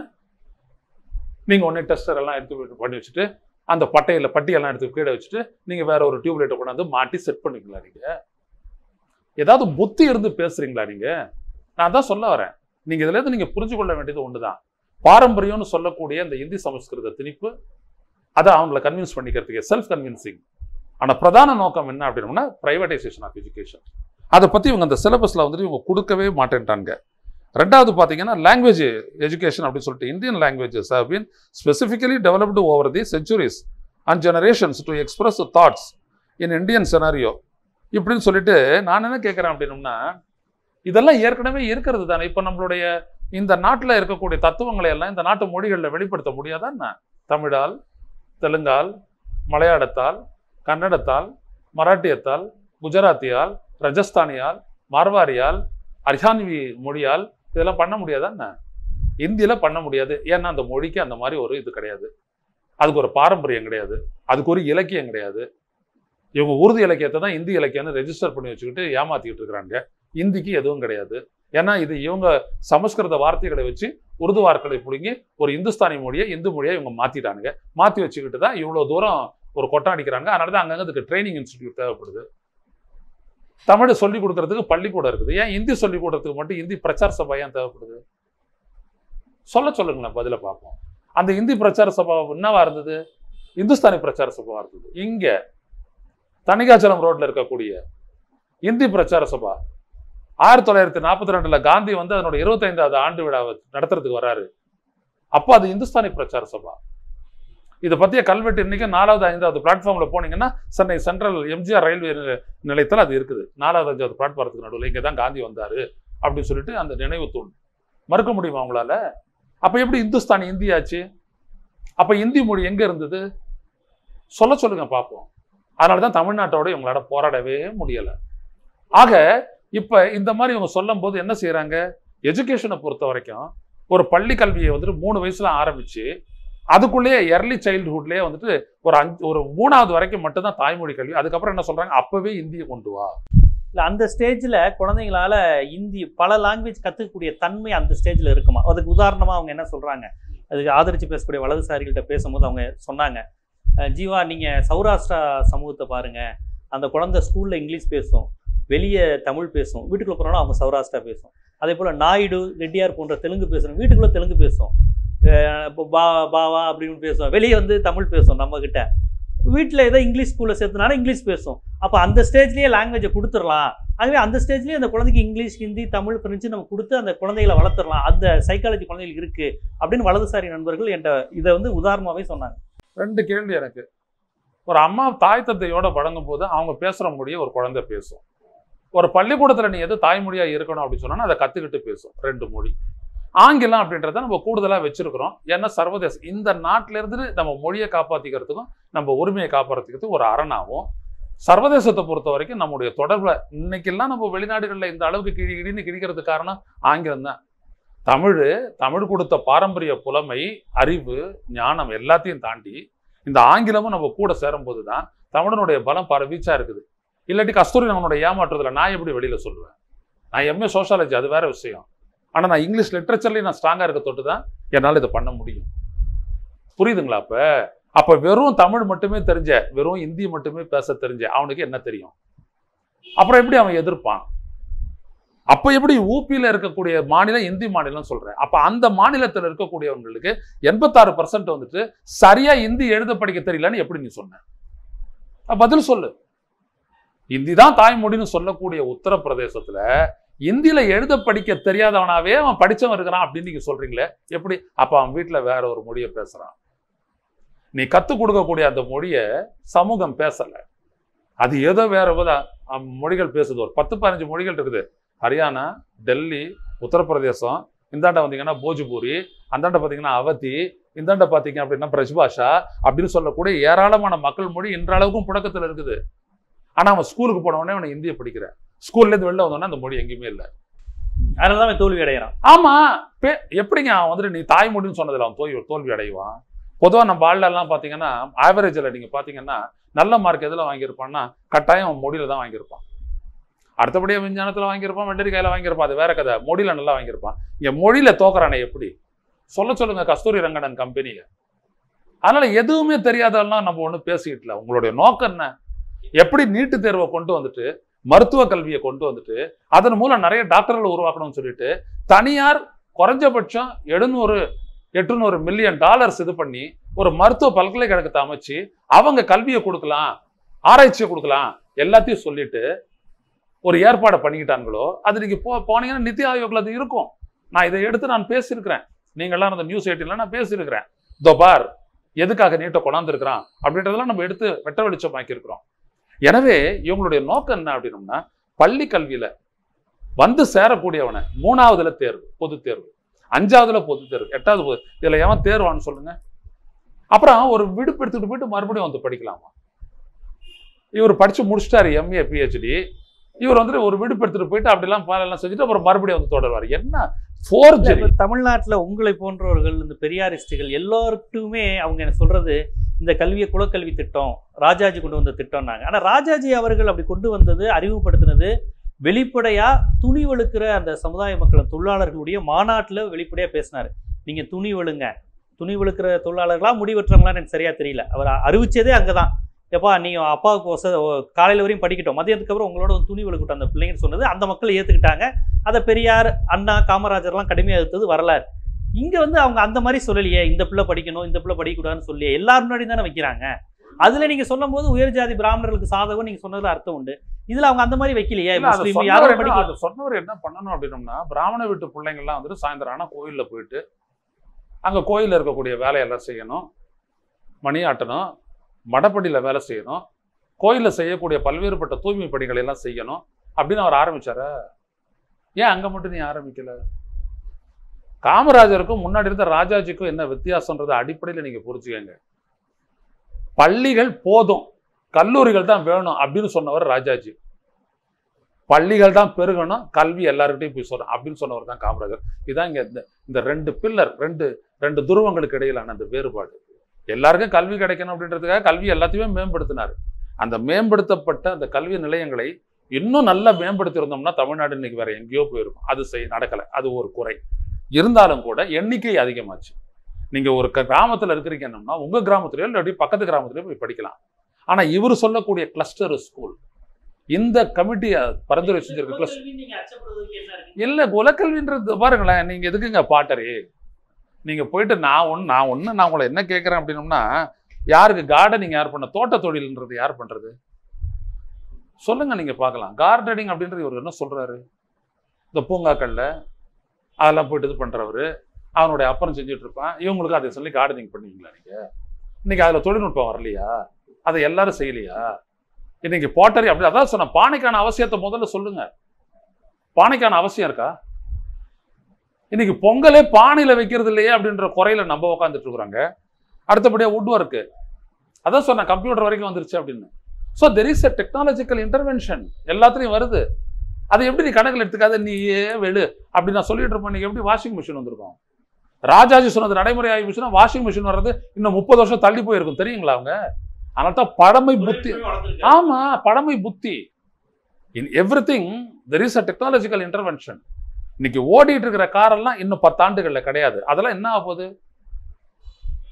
நீங்க ஒன்னே டெஸ்டர் எல்லாம் எடுத்து பண்ணி வச்சுட்டு அந்த பட்டையில பட்டியெல்லாம் எடுத்து கீழே வச்சுட்டு நீங்க வேற ஒரு டியூப் லைட்டை கொண்டாந்து மாட்டி செட் பண்ணிக்கலாம் நீங்க ஏதாவது புத்தி இருந்து பேசுறீங்களா நீங்க நான் தான் சொல்ல வரேன் நீங்க இதுல இருந்து நீங்க புரிஞ்சு கொள்ள வேண்டியது ஒண்ணுதான் பாரம்பரியம்னு சொல்லக்கூடிய இந்த இந்தி சமஸ்கிருத திணிப்பு அதை அவங்கள கன்வின்ஸ் பண்ணிக்கிறதுக்கு செல்ஃப் கன்வின்சிங் ஆனா பிரதான நோக்கம் என்ன அப்படின்னா பிரைவேடைசேஷன் ஆஃப் எஜுகேஷன் அதை பத்தி இவங்க அந்த சிலபஸ்ல வந்துட்டு இவங்க கொடுக்கவே மாட்டேன்ட்டாங்க ரெண்டாவது பார்த்தீங்கன்னா லாங்குவேஜ் எஜுகேஷன் அப்படின்னு சொல்லிட்டு Indian languages have been specifically developed over the centuries and generations to express thoughts in Indian scenario இப்படின்னு சொல்லிட்டு நான் என்ன கேட்குறேன் அப்படின்னம்னா இதெல்லாம் ஏற்கனவே இருக்கிறது தானே இப்போ நம்மளுடைய இந்த நாட்டில் இருக்கக்கூடிய தத்துவங்களை எல்லாம் இந்த நாட்டு மொழிகளில் வெளிப்படுத்த முடியாதா என்ன தமிழால் தெலுங்கால் மலையாளத்தால் கன்னடத்தால் மராட்டியத்தால் குஜராத்தியால் ரஜஸ்தானியால் மார்வாரியால் அர்ஹான்வி மொழியால் இதெல்லாம் பண்ண முடியாதா என்ன இந்தியில பண்ண முடியாது ஏன்னா அந்த மொழிக்கு அந்த மாதிரி ஒரு இது கிடையாது அதுக்கு ஒரு பாரம்பரியம் கிடையாது அதுக்கு ஒரு இலக்கியம் கிடையாது இவங்க உருது இலக்கியத்தை தான் இந்தி இலக்கியம்னு ரெஜிஸ்டர் பண்ணி வச்சுக்கிட்டு ஏமாத்திக்கிட்டு இருக்கிறாங்க இந்திக்கு எதுவும் கிடையாது ஏன்னா இது இவங்க சமஸ்கிருத வார்த்தைகளை வச்சு உருது வார்த்தைகளை பிடுங்கி ஒரு இந்துஸ்தானி மொழியை இந்து மொழியை இவங்க மாத்திட்டானுங்க மாத்தி வச்சுக்கிட்டு தான் இவ்வளவு தூரம் ஒரு கொட்டம் அடிக்கிறாங்க அதனால தான் அங்கங்க இதுக்கு ட்ரைனிங் இன்ஸ்டிடியூட் தேவைப்படுது தமிழ் சொல்லி கொடுக்கறதுக்கு பள்ளிக்கூடம் இருக்குது ஏன் இந்தி சொல்லி கொடுக்கறதுக்கு மட்டும் இந்தி பிரச்சார சபா ஏன் தேவைப்படுது சொல்ல சொல்லுங்களேன் பதில பார்ப்போம் அந்த இந்தி பிரச்சார சபா என்னவா இருந்தது இந்துஸ்தானி பிரச்சார சபா இருந்தது இங்க தணிகாச்சலம் ரோட்ல இருக்கக்கூடிய இந்தி பிரச்சார சபா ஆயிரத்தி தொள்ளாயிரத்தி நாற்பத்தி ரெண்டுல காந்தி வந்து அதனோட இருபத்தைந்தாவது ஆண்டு விழாவை நடத்துறதுக்கு வராரு அப்போ அது இந்துஸ்தானி பிரச்சார சபா இதை பத்திய கல்வெட்டு இன்னைக்கு நாலாவது ஐந்தாவது பிளாட்ஃபார்ம்ல போனீங்கன்னா சென்னை சென்ட்ரல் எம்ஜிஆர் ரயில்வே நிலைய- நிலையத்துல அது இருக்குது நாலாவது அஞ்சாவது பிளாட்ஃபாரத்துக்கு நடுவில் இங்கே தான் காந்தி வந்தாரு அப்படின்னு சொல்லிட்டு அந்த நினைவு தூண் மறுக்க முடியுமா உங்களால அப்ப எப்படி இந்துஸ்தானி இந்தி ஆச்சு அப்ப இந்தி மொழி எங்க இருந்தது சொல்ல சொல்லுங்க பார்ப்போம் அதனால தான் தமிழ்நாட்டோட இவங்களால போராடவே முடியல ஆக இப்ப இந்த மாதிரி இவங்க சொல்லும் போது என்ன செய்யறாங்க எஜுகேஷனை பொறுத்த வரைக்கும் ஒரு பள்ளி கல்வியை வந்துட்டு மூணு வயசுல ஆரம்பிச்சு அதுக்குள்ளேயே எர்லி சைல்டுஹுட்லயே வந்துட்டு ஒரு அஞ்சு ஒரு மூணாவது வரைக்கும் மட்டும்தான் தாய்மொழி கல்வி அதுக்கப்புறம் என்ன சொல்றாங்க அப்பவே இந்தியை கொண்டு வா இல்ல அந்த ஸ்டேஜ்ல குழந்தைங்களால இந்தி பல லாங்குவேஜ் கத்துக்கக்கூடிய தன்மை அந்த ஸ்டேஜ்ல இருக்குமா அதுக்கு உதாரணமா அவங்க என்ன சொல்றாங்க அதுக்கு ஆதரிச்சு பேசக்கூடிய வலதுசாரிகள்கிட்ட பேசும்போது அவங்க சொன்னாங்க அஹ் ஜீவா நீங்க சௌராஷ்டிரா சமூகத்தை பாருங்க அந்த குழந்தை ஸ்கூல்ல இங்கிலீஷ் பேசும் வெளியே தமிழ் பேசும் வீட்டுக்குள்ள போனாலும் அவங்க சௌராஷ்டிரா பேசும் அதே போல நாயுடு ரெட்டியார் போன்ற தெலுங்கு பேசுறோம் வீட்டுக்குள்ள தெலுங்கு பேசும் அஹ் இப்போ பா பாவா அப்படின்னு பேசுவோம் வெளியே வந்து தமிழ் பேசும் நம்ம கிட்ட வீட்டில் ஏதோ இங்கிலீஷ் ஸ்கூலில் சேர்த்தனால இங்கிலீஷ் பேசும் அப்போ அந்த ஸ்டேஜ்லேயே லாங்குவேஜை கொடுத்துடலாம் ஆகவே அந்த ஸ்டேஜ்லேயே அந்த குழந்தைக்கு இங்கிலீஷ் ஹிந்தி தமிழ் பிரெஞ்சு நம்ம கொடுத்து அந்த குழந்தைகளை வளர்த்துடலாம் அந்த சைக்காலஜி குழந்தைகளுக்கு இருக்கு அப்படின்னு வலதுசாரி நண்பர்கள் என்கிட்ட இதை வந்து உதாரணமாகவே சொன்னாங்க ரெண்டு கேள்வி எனக்கு ஒரு அம்மா தாய் தந்தையோட வழங்கும் போது அவங்க பேசுற மொழியை ஒரு குழந்தை பேசும் ஒரு பள்ளிக்கூடத்துல நீ எது தாய்மொழியா இருக்கணும் அப்படின்னு சொன்னா அதை கத்துக்கிட்டு பேசும் ரெண்டு மொழி ஆங்கிலம் அப்படின்றத நம்ம கூடுதலா வச்சிருக்கிறோம் ஏன்னா சர்வதேச இந்த நாட்டில இருந்து நம்ம மொழியை காப்பாத்திக்கிறதுக்கும் நம்ம உரிமையை காப்பாற்றிக்கிறதுக்கும் ஒரு அரணாகும் சர்வதேசத்தை பொறுத்த வரைக்கும் நம்முடைய தொடர்புல இன்னைக்கெல்லாம் நம்ம வெளிநாடுகள்ல இந்த அளவுக்கு கிழி கிழின்னு கிழிக்கிறதுக்கு காரணம் ஆங்கிலம் தான் தமிழ் தமிழ் கொடுத்த பாரம்பரிய புலமை அறிவு ஞானம் எல்லாத்தையும் தாண்டி இந்த ஆங்கிலமும் நம்ம கூட சேரும்போது தான் தமிழனுடைய பலம் பல வீச்சா இருக்குது இல்லாட்டி கஸ்தூரி நம்மளோட ஏமாற்றுறதுல நான் எப்படி வெளியில சொல்லுவேன் நான் எம்ஏ சோஷாலஜி அது வேற விஷயம் ஆனா நான் இங்கிலீஷ் லிட்ரேச்சர்லயும் நான் ஸ்ட்ராங்கா இருக்க தொட்டு தான் என்னால் இதை பண்ண முடியும் புரியுதுங்களா அப்ப அப்ப வெறும் தமிழ் மட்டுமே தெரிஞ்ச வெறும் இந்தி மட்டுமே பேச தெரிஞ்ச அவனுக்கு என்ன தெரியும் அப்புறம் எப்படி அவன் எதிர்ப்பான் அப்ப எப்படி ஊபியில இருக்கக்கூடிய மாநிலம் இந்தி மாநிலம் சொல்றேன் அப்ப அந்த மாநிலத்தில் இருக்கக்கூடியவங்களுக்கு எண்பத்தாறு பர்சன்ட் வந்துட்டு சரியா இந்தி எழுத படிக்க தெரியலன்னு எப்படி நீ சொன்ன அப்ப பதில் சொல்லு இந்தி தான் தாய்மொழின்னு சொல்லக்கூடிய உத்தரப்பிரதேசத்துல இந்தியில எழுத படிக்க தெரியாதவனாவே அவன் படிச்சவன் இருக்கிறான் அப்படின்னு நீங்க சொல்றீங்களே எப்படி அப்ப அவன் வீட்டுல வேற ஒரு மொழியை பேசுறான் நீ கத்துக் கொடுக்கக்கூடிய அந்த மொழியை சமூகம் பேசல அது ஏதோ வேற வித அஹ், மொழிகள் பேசுது ஒரு பத்து பதினஞ்சு மொழிகள் இருக்குது ஹரியானா டெல்லி உத்தரப்பிரதேசம் இந்தாண்ட வந்தீங்கன்னா போஜ்பூரி அந்தாண்ட பார்த்தீங்கன்னா அவதி இந்தாண்ட பார்த்தீங்க அப்படின்னா பிரஜ்பாஷா அப்படின்னு சொல்லக்கூடிய ஏராளமான மக்கள் மொழி இன்றளவுக்கும் புழக்கத்தில் இருக்குது ஆனா அவன் ஸ்கூலுக்கு போன உடனே அவனை இந்திய படிக்கிறேன் ஸ்கூல்ல இருந்து வெளில வந்தோடனே அந்த மொழி எங்கேயுமே இல்லை அதனால தான் அவன் தோல்வி அடைகிறான் ஆமா பே- எப்படிங்க அவன் வந்துட்டு நீ தாய்மொழின்னு சொன்னதுல அவன் தோல்வி தோல்வி அடைவான் பொதுவா நம்ம ஆள்ல எல்லாம் பாத்தீங்கன்னா ஆவரேஜ்ல நீங்க பாத்தீங்கன்னா நல்ல மார்க் எதுல வாங்கியிருப்பான்னா கட்டாயம் அவன் மொழியில தான் வாங்கியிருப்பான் அடுத்தபடியா விஞ்ஞானத்துல வாங்கியிருப்பான் வெள்ளரிக்காயில வாங்கியிருப்பான் அது வேற கதை மொழியில நல்லா வாங்கியிருப்பான் இங்க மொழியில தோக்குறானே எப்படி சொல்ல சொல்லுங்க கஸ்தூரி ரங்கனன் கம்பெனியில அதனால எதுவுமே தெரியாதெல்லாம் நம்ம ஒண்ணு பேசிக்கிட்டல உங்களுடைய நோக்கம் என்ன எப்படி நீட்டு தேர்வை கொண்டு வந்துட்டு மருத்துவ கல்வியை கொண்டு வந்துட்டு அதன் மூலம் நிறைய டாக்டர்கள் உருவாக்கணும்னு சொல்லிட்டு தனியார் குறைஞ்சபட்சம் எழுநூறு எட்டுநூறு மில்லியன் டாலர்ஸ் இது பண்ணி ஒரு மருத்துவ பல்கலைக்கழகத்தை அமைச்சு அவங்க கல்வியை கொடுக்கலாம் ஆராய்ச்சியை கொடுக்கலாம் எல்லாத்தையும் சொல்லிட்டு ஒரு ஏற்பாடை பண்ணிக்கிட்டாங்களோ அது நீங்க போ போனீங்கன்னா நித்தி ஆயோக்ல அது இருக்கும் நான் இதை எடுத்து நான் பேசியிருக்கிறேன் நீங்கள்லாம் அந்த நியூஸ் எயிட்டில நான் பேசியிருக்கிறேன் இதோ பார் எதுக்காக நீட்டை கொண்டாந்துருக்கிறான் அப்படின்றதெல்லாம் நம்ம எடுத்து வெட்ட வெளிச்சமாக்கி இருக்கிறோம் எனவே இவங்களுடைய நோக்கம் என்ன அப்படின்னம்னா பள்ளி கல்வியில வந்து சேரக்கூடியவனை மூணாவதுல தேர்வு பொது தேர்வு அஞ்சாவதுல பொது தேர்வு எட்டாவது பொது இதுல எவன் தேர்வான்னு சொல்லுங்க அப்புறம் ஒரு விடுப்பு எடுத்துட்டு போயிட்டு மறுபடியும் வந்து படிக்கலாமா இவர் படிச்சு முடிச்சிட்டாரு எம்ஏ பிஹெச்டி இவர் வந்துட்டு ஒரு விடுப்பு எடுத்துட்டு போயிட்டு அப்படிலாம் பாலெல்லாம் செஞ்சுட்டு அப்புறம் மறுபடியும் வந்து தொடருவார் என்ன ஃபோர்ஜரி இப்ப தமிழ்நாட்டுல உங்களை போன்றவர்கள் இந்த பெரியாரிஸ்டுகள் எல்லாருக்குமே அவங்க என்ன சொல்றது இந்த கல்வியை குலக்கல்வி திட்டம் ராஜாஜி கொண்டு வந்த திட்டம்னாங்க ஆனா ராஜாஜி அவர்கள் அப்படி கொண்டு வந்தது அறிமுகப்படுத்தினது வெளிப்படையா துணி வெளுக்கிற அந்த சமுதாய மக்கள் தொழிலாளர்களுடைய மாநாட்டுல வெளிப்படையா பேசினாரு நீங்க துணி வெளுங்க துணி வெளுக்கிற தொழிலாளர்களா முடிவெற்றவங்களான்னு எனக்கு சரியா தெரியல அவர் அறிவிச்சதே அங்கதான் எப்பா நீ அப்பாவுக்கு வச காலையில வரையும் படிக்கட்டும் மதியத்துக்கு அப்புறம் உங்களோட வந்து துணி வெளுக்கட்டும் அந்த பிள்ளைங்கன்னு சொன்னது அந்த மக்கள் ஏத்துக்கிட்டாங்க அதை பெரியார் அண்ணா காமராஜர்லாம் கடுமையாக எடுத்தது வரலாறு இங்க வந்து அவங்க அந்த மாதிரி சொல்லலையே இந்த பிள்ளை படிக்கணும் இந்த பிள்ளை படிக்கக்கூடாதுன்னு சொல்லி எல்லாரும் முன்னாடி தானே வைக்கிறாங்க அதுல நீங்க சொல்லும் போது உயர் ஜாதி பிராமணர்களுக்கு சாதகம் நீங்க சொன்னதுல அர்த்தம் உண்டு இதுல அவங்க அந்த மாதிரி வைக்கலையே இல்ல, அது முஸ்லீம் சொன்னவர் யாரும் என்ன- படிக்க அது சொன்னவர் என்ன பண்ணணும் அப்படின்னம்னா பிராமண வீட்டு பிள்ளைங்கள்லாம் வந்துட்டு சாயந்தரம் ஆனா கோயில்ல போயிட்டு அங்க கோயில்ல இருக்கக்கூடிய வேலையெல்லாம் செய்யணும் மணி ஆட்டணும் மடப்படியில வேலை செய்யணும் கோயில்ல செய்யக்கூடிய பல்வேறுபட்ட தூய்மை பணிகளை எல்லாம் செய்யணும் அப்படின்னு அவர் ஆரம்பிச்சாரா ஏன் அங்க மட்டும் நீ ஆரம்பிக்கல காமராஜருக்கும் முன்னாடி இருந்த ராஜாஜிக்கும் என்ன வித்தியாசம்ன்றத அடிப்படையில் நீங்க புரிஞ்சுக்கங்க பள்ளிகள் போதும் கல்லூரிகள் தான் வேணும் அப்படின்னு சொன்னவர் ராஜாஜி பள்ளிகள் தான் பெருகணும் கல்வி எல்லாருக்கிட்டையும் போய் சொல்லணும் அப்படின்னு சொன்னவர் தான் காமராஜர் இதான் இங்க இந்த இந்த ரெண்டு பில்லர் ரெண்டு ரெண்டு துருவங்களுக்கு இடையிலான அந்த வேறுபாடு எல்லாருக்கும் கல்வி கிடைக்கணும் அப்படின்றதுக்காக கல்வி எல்லாத்தையுமே மேம்படுத்தினார் அந்த மேம்படுத்தப்பட்ட அந்த கல்வி நிலையங்களை இன்னும் நல்லா மேம்படுத்தி இருந்தோம்னா தமிழ்நாடு இன்னைக்கு வேற எங்கேயோ போயிருக்கும் அது செய் நடக்கலை அது ஒரு குறை இருந்தாலும் கூட எண்ணிக்கை அதிகமாச்சு நீங்க ஒரு க- கிராமத்துல இருக்கிறீங்கன்னா உங்க கிராமத்திலயோ இல்லாட்டி பக்கத்து கிராமத்திலயோ போய் படிக்கலாம் ஆனா இவர் சொல்லக்கூடிய கிளஸ்டர் ஸ்கூல் இந்த கமிட்டியை பரிந்துரை செஞ்சிருக்க கிளஸ்டர் இல்ல குலக்கல்வின்றது பாருங்களேன் நீங்க எதுக்குங்க பாட்டரி நீங்க போயிட்டு நான் ஒன்று நான் ஒன்று நான் உங்களை என்ன கேட்குறேன் அப்படின்னம்னா யாருக்கு கார்டனிங் யார் பண்ண தோட்ட தொழில்ன்றது யார் பண்றது சொல்லுங்க நீங்க பார்க்கலாம் கார்டனிங் அப்படின்றது இவர் என்ன சொல்றாரு இந்த பூங்காக்கள்ல அதெல்லாம் போயிட்டு இது பண்றவரு அவனுடைய அப்பறம் செஞ்சுட்டு இருப்பான் இவங்களுக்கு அதை சொல்லி கார்டனிங் பண்ணுவீங்களா நீங்க இன்னைக்கு அதுல தொழில்நுட்பம் வரலையா அதை எல்லாரும் செய்யலையா இன்னைக்கு போட்டரி அப்படி அதான் சொன்னேன் பானைக்கான அவசியத்தை முதல்ல சொல்லுங்க பானைக்கான அவசியம் இருக்கா இன்னைக்கு பொங்கலே பானையில வைக்கிறது இல்லையே அப்படின்ற குறையில நம்ம உட்காந்துட்டு இருக்கிறாங்க அடுத்தபடியா வுட் ஒர்க்கு அதான் சொன்னேன் கம்ப்யூட்டர் வரைக்கும் வந்துருச்சு அப்படின்னு so there is a technological intervention எல்லாத்துலயும் வருது அதை எப்படி நீ கணக்கில் எடுத்துக்காத நீ ஏன் வெளு அப்படி நான் சொல்லிட்டு இருப்பேன் நீங்க எப்படி வாஷிங் மிஷின் வந்திருக்கும் ராஜாஜி சொன்னது நடைமுறை ஆகிடுச்சுன்னா வாஷிங் மிஷின் வர்றது இன்னும் முப்பது வருஷம் தள்ளி போயிருக்கும் தெரியுங்களா அவங்க அதனால தான் பழமை புத்தி ஆமா பழமை புத்தி in everything there is a technological intervention இன்னைக்கு ஓடிட்டு இருக்கிற காரெல்லாம் இன்னும் பத்தாண்டுகள்ல கிடையாது அதெல்லாம் என்ன ஆக போகுது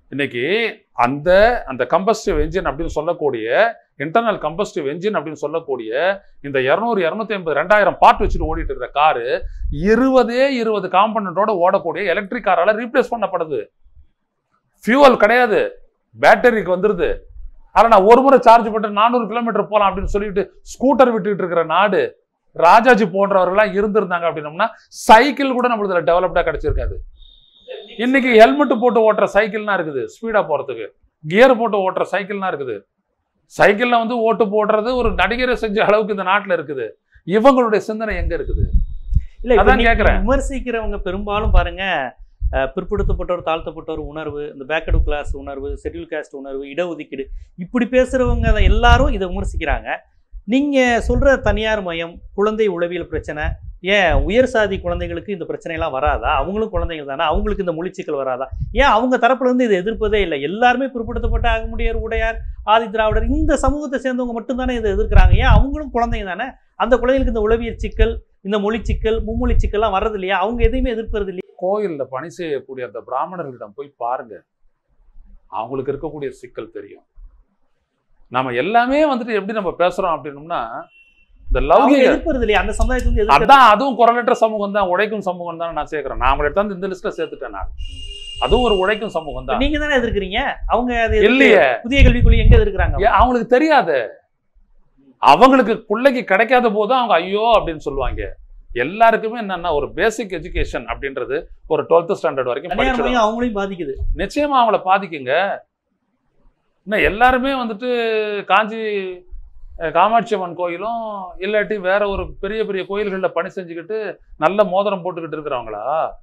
இன்னைக்கு அந்த அந்த கம்பஸ்டிவ் என்ஜின் அப்படின்னு சொல்லக்கூடிய இன்டர்னல் கம்பஸ்டிவ் என்ஜின் அப்படின்னு சொல்லக்கூடிய இந்த இரநூறு இரநூத்தி ஐம்பது ரெண்டாயிரம் பார்ட் வச்சுட்டு ஓடிட்டு இருக்கிற காரு இருபதே இருபது காம்பனண்டோட ஓடக்கூடிய எலக்ட்ரிக் காரால ரீப்ளேஸ் பண்ணப்படுது ஃபியூவல் கிடையாது பேட்டரிக்கு வந்துருது அதில் நான் ஒரு முறை சார்ஜ் பண்ணி நானூறு கிலோமீட்டர் போகலாம் அப்படின்னு சொல்லிட்டு ஸ்கூட்டர் விட்டுட்டு இருக்கிற நாடு ராஜாஜி போன்றவர்கள்லாம் இருந்திருந்தாங்க அப்படின்னம்னா சைக்கிள் கூட நம்மளுக்கு டெவலப்டா கிடைச்சிருக்காது இன்னைக்கு ஹெல்மெட் போட்டு ஓட்டுற சைக்கிள்லாம் இருக்குது ஸ்பீடா போறதுக்கு கியர் போட்டு ஓட்டுற சைக்கிள்லாம் இருக்குது சைக்கிள்ல வந்து ஓட்டு போடுறது ஒரு நடிகரை செஞ்ச அளவுக்கு இந்த நாட்டுல இருக்குது இவங்களுடைய சிந்தனை எங்க இருக்குது இல்ல இப்ப அதான் நீங்க கேக்குறேன். விமர்சிக்கிறவங்க பெரும்பாலும் பாருங்க அஹ், பிற்படுத்தப்பட்டோர் தாழ்த்தப்பட்டோர் உணர்வு இந்த பேக்கடு கிளாஸ் உணர்வு ஷெட்யூல் காஸ்ட் உணர்வு இடஒதுக்கீடு இப்படி பேசுறவங்க தான் எல்லாரும் இதை விமர்சிக்கிறாங்க நீங்க சொல்ற தனியார் மயம் குழந்தை உளவியல் பிரச்சனை ஏன் உயர் சாதி குழந்தைகளுக்கு இந்த பிரச்சனையெல்லாம் வராதா அவங்களும் குழந்தைங்க தானே அவங்களுக்கு இந்த மொழிச்சிக்கல் வராதா ஏன் அவங்க தரப்புல இருந்து இதை எதிர்ப்பதே இல்லை எல்லாருமே பிற்படுத்தப்பட்ட அகமுடையார் உடையார் ஆதி திராவிடர் இந்த சமூகத்தை சேர்ந்தவங்க மட்டும்தானே இதை எதிர்க்கிறாங்க ஏன் அவங்களும் குழந்தைங்க தானே அந்த குழந்தைகளுக்கு இந்த உளவியல் சிக்கல் இந்த மொழி சிக்கல் மும்மொழி சிக்கல்லாம் வர்றது இல்லையா அவங்க எதையுமே எதிர்க்கிறது இல்லையா கோயில்ல பணி செய்யக்கூடிய அந்த பிராமணர்களிடம் போய் பாருங்க அவங்களுக்கு இருக்கக்கூடிய சிக்கல் தெரியும் நாம எல்லாமே வந்துட்டு எப்படி நம்ம பேசுறோம் அப்படின்னம்னா இந்த அவங்க லௌகிக எதிர்ப்பது இல்லையா அந்த சமுதாயத்தை வந்து எதிர்க்கிறது அதான் அதுவும் குரலற்ற சமூகம் தான் உழைக்கும் சமூகம் தான் நான் சேர்க்கிறேன் நான் அவங்களை எடுத்தாந்து இந்த லிஸ்ட்ல சேர்த்துட்டேன் நான் அதுவும் ஒரு உழைக்கும் சமூகம் தான் நீங்க தானே எதிர்க்கிறீங்க அவங்க அதை எதிர்த்து இல்லையே புதிய கல்விக் கொள்கை எங்க எதிர்க்கிறாங்க ஏன் அவங்களுக்கு தெரியாது அவங்களுக்கு பிள்ளைக்கு கிடைக்காத போது அவங்க ஐயோ அப்படின்னு சொல்லுவாங்க எல்லாருக்குமே என்னன்னா ஒரு பேசிக் எஜுகேஷன் அப்படின்றது ஒரு டுவெல்த் ஸ்டாண்டர்ட் வரைக்கும் தனியார் படிச்சிடும் மையம் அவங்களையும் பாதிக்குது நிச்சயமா அவங்கள பாதிக்குங்க இன்னும் எல்லாருமே வந்துட்டு காஞ்சி அஹ், காமாட்சி அம்மன் கோயிலும் இல்லாட்டி வேற ஒரு பெரிய பெரிய கோயில்களில் பணி செஞ்சுக்கிட்டு நல்ல மோதிரம் போட்டுக்கிட்டு இருக்கிறவங்களா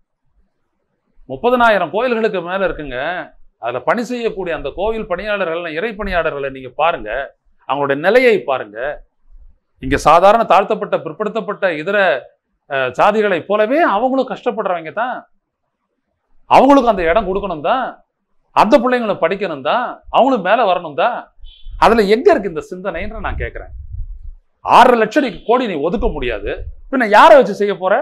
முப்பதனாயிரம் கோயில்களுக்கு மேல இருக்குங்க அதுல பணி செய்யக்கூடிய அந்த கோவில் பணியாளர்கள் இறை பணியாளர்களை நீங்க பாருங்க அவங்களுடைய நிலையை பாருங்க இங்க சாதாரண தாழ்த்தப்பட்ட பிற்படுத்தப்பட்ட இதர அஹ், சாதிகளைப் போலவே அவங்களும் கஷ்டப்படுறவங்க தான் அவங்களுக்கும் அந்த இடம் கொடுக்கணும் தான் அந்த பிள்ளைங்களும் படிக்கணும் தான் அவங்களும் மேல வரணும் தான் அதுல எங்க இருக்கு இந்த சிந்தனைன்ற நான் கேட்கிறேன் ஆறரை லட்சம் நீ கோடி நீ ஒதுக்க முடியாது பின்ன யாரை வச்சு செய்ய போற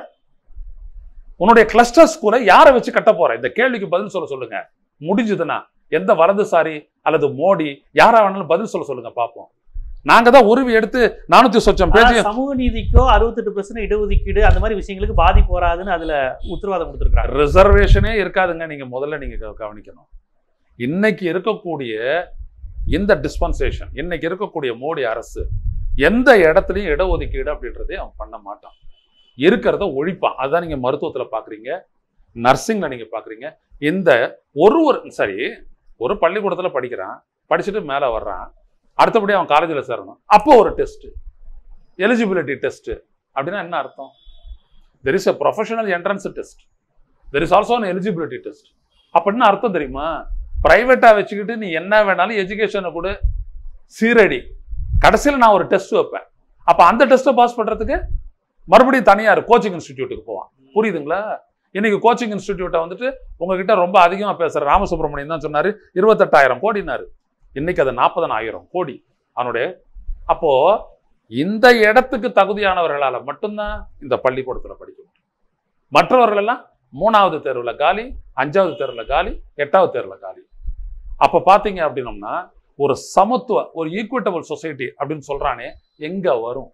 உன்னுடைய கிளஸ்டர் ஸ்கூலை யாரை வச்சு கட்ட போற இந்த கேள்விக்கு பதில் சொல்ல சொல்லுங்க முடிஞ்சதுன்னா எந்த வலதுசாரி அல்லது மோடி யாரா வேணாலும் பதில் சொல்ல சொல்லுங்க பார்ப்போம் நாங்க தான் உருவி எடுத்து நானூத்தி சொச்சம் பேஜ் ஆனா சமூக நீதிக்கோ அறுபத்தெட்டு பர்சன்ட் இடஒதுக்கீடு அந்த மாதிரி விஷயங்களுக்கு பாதிப்பு வராதுன்னு அதுல உத்தரவாதம் கொடுத்திருக்காங்க ரிசர்வேஷனே இருக்காதுங்க நீங்க முதல்ல நீங்க கவ- கவனிக்கணும் இன்னைக்கு இருக்கக்கூடிய இந்த டிஸ்பென்சேஷன் இன்னைக்கு இருக்கக்கூடிய மோடி அரசு எந்த இடத்துலயும் இடஒதுக்கீடு அப்படின்றதே அவன் பண்ண மாட்டான் இருக்கிறத ஒழிப்பான் அதான் நீங்க மருத்துவத்துல பாக்குறீங்க நர்சிங்ல நீங்க பாக்குறீங்க இந்த ஒரு ஒரு சரி ஒரு பள்ளிக்கூடத்துல படிக்கிறான் படிச்சுட்டு மேல வர்றான் அடுத்தபடி அவன் காலேஜில் சேரணும் அப்போ ஒரு டெஸ்ட் எலிஜிபிலிட்டி டெஸ்ட் அப்படின்னா என்ன அர்த்தம் there is a professional entrance test there is also an eligibility test அப்படின்னு அர்த்தம் தெரியுமா பிரைவேட்டா வச்சுக்கிட்டு நீ என்ன வேணாலும் எஜுகேஷனை கூட சீரடி கடைசியில் நான் ஒரு டெஸ்ட் வைப்பேன் அப்ப அந்த டெஸ்ட்டை பாஸ் பண்றதுக்கு மறுபடியும் தனியார் கோச்சிங் இன்ஸ்டிடியூட்டுக்கு போவான் புரியுதுங்களா இன்னைக்கு கோச்சிங் இன்ஸ்டிடியூட்டை வந்துட்டு உங்ககிட்ட ரொம்ப அதிகமா பேசுற ராமசுப்ரமணியன் தான் சொன்னாரு இருபத்தெட்டாயிரம் கோடினாரு இன்னைக்கு அது நாற்பதனாயிரம் கோடி அவனுடைய அப்போ இந்த இடத்துக்கு தகுதியானவர்களால மட்டும்தான் இந்த பள்ளிக்கூடத்துல படிக்க முடியும் மற்றவர்கள் எல்லாம் மூணாவது தேர்வுல காலி அஞ்சாவது தேர்வுல காலி எட்டாவது தேர்வுல காலி அப்ப பாத்தீங்க அப்படின்னம்னா ஒரு சமத்துவ ஒரு ஈக்குவிட்டபிள் சொசைட்டி அப்படின்னு சொல்றானே எங்க வரும்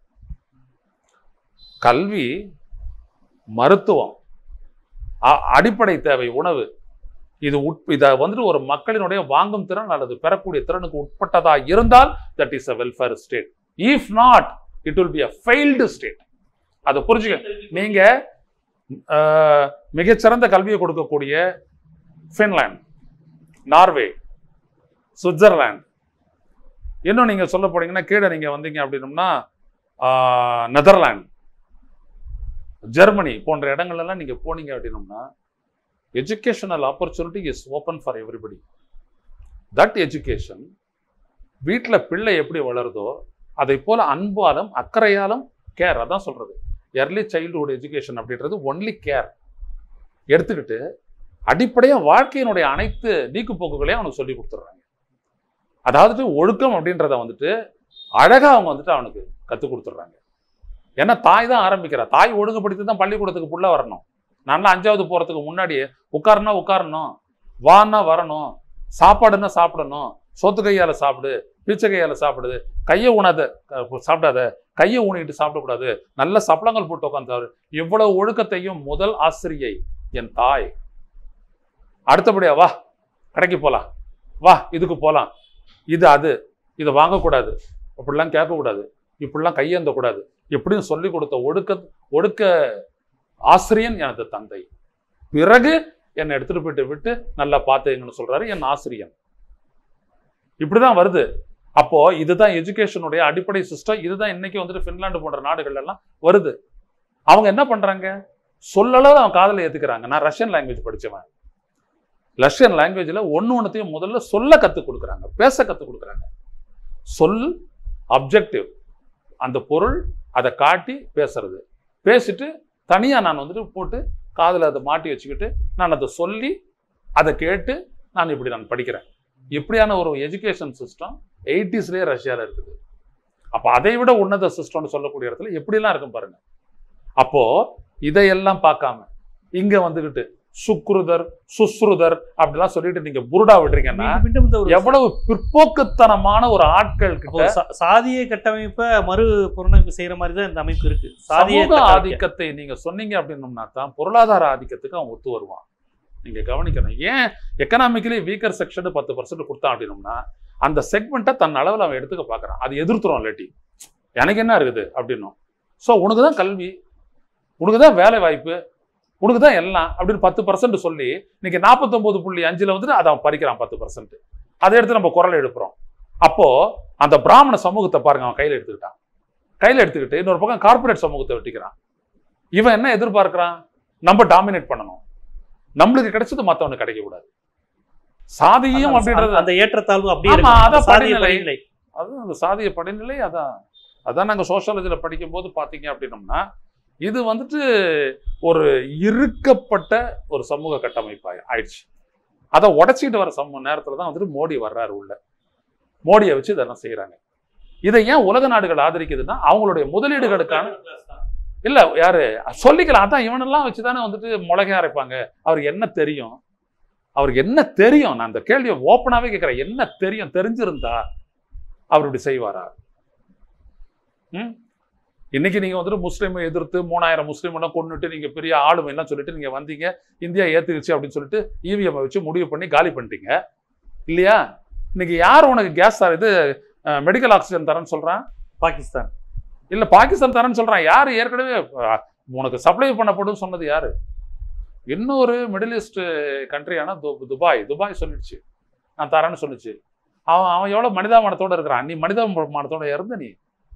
கல்வி மருத்துவம் அ- அடிப்படை தேவை உணவு இது உட் இதை வந்துட்டு ஒரு மக்களினுடைய வாங்கும் திறன் அல்லது பெறக்கூடிய திறனுக்கு உட்பட்டதா இருந்தால் that is a welfare state if not it will be a failed state அதை புரிஞ்சுக்க நீங்க அஹ், மிகச்சிறந்த கல்வியை கொடுக்கக்கூடிய ஃபின்லாந்து நார்வே சுவிட்சர்லாந்து இன்னும் நீங்க சொல்ல போனீங்கன்னா கீழே நீங்க வந்தீங்க அப்படின்னம்னா ஆஹ், நெதர்லாந்து ஜெர்மனி போன்ற இடங்கள் எல்லாம் நீங்க போனீங்க அப்படின்னம்னா educational opportunity is open for everybody that education வீட்டில் பிள்ளை எப்படி வளருதோ அதை போல அன்பாலும் அக்கறையாலும் கேர் அதான் சொல்றது எர்லி சைல்டுஹுட் எஜுகேஷன் அப்படின்றது ஒன்லி கேர் எடுத்துக்கிட்டு அடிப்படையாக வாழ்க்கையினுடைய அனைத்து நீக்குப்போக்குகளையும் அவனுக்கு சொல்லி கொடுத்துட்றாங்க அதாவது ஒழுக்கம் அப்படின்றத வந்துட்டு அழகா அவங்க வந்துட்டு அவனுக்கு கற்றுக் கொடுத்துட்றாங்க ஏன்னா தாய் தான் ஆரம்பிக்கிறா தாய் ஒழுங்குபடுத்தி தான் பள்ளிக்கூடத்துக்கு புள்ள வரணும் நல்லா அஞ்சாவது போறதுக்கு முன்னாடியே உட்காருனா உட்காரணும் வான்னா வரணும் சாப்பாடுன்னா சாப்பிடணும் சோத்து கையால சாப்பிடு பீச்சை கையால சாப்பிடுது கையை ஊனாத அஹ் சாப்பிடாத கையை ஊனிட்டு சாப்பிடக்கூடாது நல்ல சப்பளங்கள் போட்டு உட்காந்தாரு இவ்வளவு ஒழுக்கத்தையும் முதல் ஆசிரியை என் தாய் அடுத்தபடியா வா கடைக்கு போலாம் வா இதுக்கு போலாம் இது அது இதை வாங்கக்கூடாது அப்படிலாம் கேட்கக்கூடாது இப்படிலாம் கையேந்த கூடாது இப்படின்னு சொல்லி கொடுத்த ஒடுக்க ஒடுக்க ஆசிரியன் எனது தந்தை பிறகு என்னை எடுத்துட்டு போயிட்டு விட்டு நல்லா பார்த்துங்கன்னு சொல்றாரு என் ஆசிரியன் இப்படிதான் வருது அப்போ இதுதான் எஜுகேஷனுடைய அடிப்படை சிஸ்டம் இதுதான் இன்னைக்கு வந்துட்டு பின்லாந்து போன்ற நாடுகள் எல்லாம் வருது அவங்க என்ன பண்றாங்க சொல்லலாம் அவன் காதல ஏத்துக்கிறாங்க நான் ரஷ்யன் லாங்குவேஜ் படிச்சவன் ரஷ்யன் லாங்குவேஜ்ல ஒண்ணு ஒண்ணுத்தையும் முதல்ல சொல்ல கத்து கொடுக்குறாங்க பேச கத்து கொடுக்குறாங்க சொல் அப்ஜெக்டிவ் அந்த பொருள் அதை காட்டி பேசுறது பேசிட்டு தனியா நான் வந்துட்டு போட்டு காதுல அதை மாட்டி வச்சுக்கிட்டு நான் அதை சொல்லி அதை கேட்டு நான் இப்படி நான் படிக்கிறேன் இப்படியான ஒரு எஜுகேஷன் சிஸ்டம் எயிட்டிஸ்லேயே ரஷ்யாவில் இருக்குது அப்போ அதை விட உன்னத சிஸ்டம்னு சொல்லக்கூடிய இடத்துல எப்படிலாம் இருக்கும் பாருங்க அப்போ இதையெல்லாம் பார்க்காம இங்க வந்துகிட்டு சுக்ருதர் சுஸ்ருதர் அப்படிலாம் சொல்லிட்டு நீங்க புருடா விடுறீங்கன்னா மீண்டும் மீண்டும் இந்த ஒரு எவ்வளவு பிற்போக்குத்தனமான ஒரு ஆட்கள் அப்போ கிட்ட சா- சாதிய கட்டமைப்பை மறு புறநமைப்பு செய்யற மாதிரி தான் இந்த அமைப்பு இருக்கு சாதிய சமூக கட்டமைக்க. ஆதிக்கத்தை நீங்க சொன்னீங்க அப்படின்னோம்னா தான் பொருளாதார ஆதிக்கத்துக்கு அவன் ஒத்து வருவான் நீங்க கவனிக்கணும் ஏன் எக்கனாமிக்கலி வீக்கர் செக்ஷன் பத்து பர்சன்ட் கொடுத்தான் அப்படின்னோம்னா அந்த செக்மெண்ட்டை தன் அளவில் அவன் எடுத்துக்க பார்க்கறான் அது எதிர்த்துறோம் இல்லாட்டி எனக்கு என்ன இருக்குது அப்படின்னும் ஸோ உனக்கு தான் கல்வி உனக்கு தான் வேலை வாய்ப்பு உனக்கு தான் எல்லாம் அப்படின்னு பத்து பர்சன்ட் சொல்லி இன்னைக்கு நாற்பத்தொன்பது புள்ளி அஞ்சுல வந்துட்டு அதை அவன் பறிக்கிறான் பத்து பர்சன்ட் அதை எடுத்து நம்ம குரல் எழுப்புறோம் அப்போ அந்த பிராமண சமூகத்தை பாருங்க அவன் கையில எடுத்துக்கிட்டான் கையில எடுத்துக்கிட்டு இன்னொரு பக்கம் கார்ப்பரேட் சமூகத்தை வெட்டிக்கிறான் இவன் என்ன எதிர்பார்க்கிறான் நம்ம டாமினேட் பண்ணணும் நம்மளுக்கு கிடைச்சது மத்தவனுக்கு கிடைக்க கூடாது சாதியும் அந்த- அப்படின்றது அந்த ஏற்றத்தாழ்வு அப்படியே ஆமா, இருக்கு. அதான் சாதிய படிநிலை. படிநிலை அதுதான் அந்த சாதிய படிநிலை அதான் அதான் நாங்கள் சோஷியாலஜியில் படிக்கும்போது பார்த்தீங்க அப்படின்னோம்னா இது வந்துட்டு ஒரு இறுக்கப்பட்ட ஒரு சமூக கட்டமைப்பு ஆயிடுச்சு அதை உடைச்சிட்டு வர சமூக நேரத்தில் தான் வந்துட்டு மோடி வர்றாரு உள்ள மோடியை வச்சு இதெல்லாம் செய்கிறாங்க இதை ஏன் உலக நாடுகள் ஆதரிக்குதுன்னா அவங்களுடைய முதலீடுகளுக்கான இல்ல யாரு சொல்லிக்கலாம் அதான் இவனெல்லாம் வச்சுதானே வந்துட்டு மிளகை அரைப்பாங்க அவருக்கு என்ன தெரியும் அவருக்கு என்ன தெரியும் நான் அந்த கேள்வியை ஓப்பனாவே கேட்கிறேன் என்ன தெரியும் தெரிஞ்சிருந்தா அவர் இப்படி செய்வாரா ம் இன்னைக்கு நீங்க வந்துட்டு முஸ்லீமை எதிர்த்து மூணாயிரம் முஸ்லீம் எல்லாம் கொண்டுட்டு நீங்க பெரிய ஆளுமை எல்லாம் சொல்லிட்டு நீங்க வந்தீங்க இந்தியா ஏத்துக்கிச்சு அப்படின்னு சொல்லிட்டு இவிஎம் வச்சு முடிவு பண்ணி காலி பண்ணிட்டீங்க இல்லையா இன்னைக்கு யார் உனக்கு கேஸ் இது மெடிக்கல் ஆக்சிஜன் தரேன்னு சொல்றான் பாகிஸ்தான் இல்ல பாகிஸ்தான் தரேன்னு சொல்றான் யாரு ஏற்கனவே அஹ், உனக்கு சப்ளை பண்ணப்படும் சொன்னது யாரு இன்னொரு மிடில் ஈஸ்ட் கண்ட்ரியான துபாய் துபாய் சொல்லிடுச்சு நான் தரேன்னு சொல்லுச்சு அவன் அவன் எவ்வளவு மனிதாபிமானத்தோட இருக்கிறான் நீ மனிதாபிமானத்தோட இறந்த நீ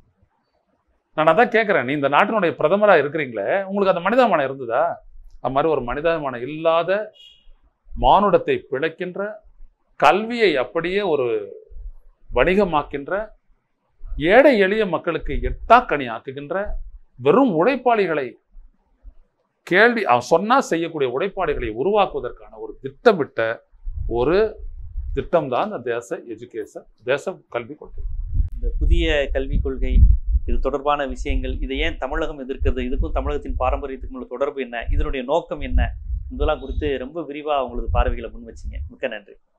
நான் அதான் கேட்கிறேன் நீ இந்த நாட்டினுடைய பிரதமரா இருக்கிறீங்களே உங்களுக்கு அந்த மனிதாபிமானம் இருந்ததா அது மாதிரி ஒரு மனிதாபிமானம் இல்லாத மானுடத்தை பிழைக்கின்ற கல்வியை அப்படியே ஒரு வணிகமாக்கின்ற ஏழை எளிய மக்களுக்கு எட்டாக்கணி ஆக்குகின்ற வெறும் உழைப்பாளிகளை கேள்வி அவன் சொன்னா செய்யக்கூடிய உழைப்பாளிகளை உருவாக்குவதற்கான ஒரு திட்டமிட்ட ஒரு திட்டம் தான் இந்த தேச எஜுகேஷன் தேச கல்வி கொள்கை இந்த புதிய கல்விக் கொள்கை இது தொடர்பான விஷயங்கள் இதை ஏன் தமிழகம் எதிர்க்கிறது இதுக்கும் தமிழகத்தின் பாரம்பரியத்துக்கும் உள்ள தொடர்பு என்ன இதனுடைய நோக்கம் என்ன இதெல்லாம் குறித்து ரொம்ப விரிவாக உங்களது பார்வைகளை முன் வச்சீங்க மிக்க நன்றி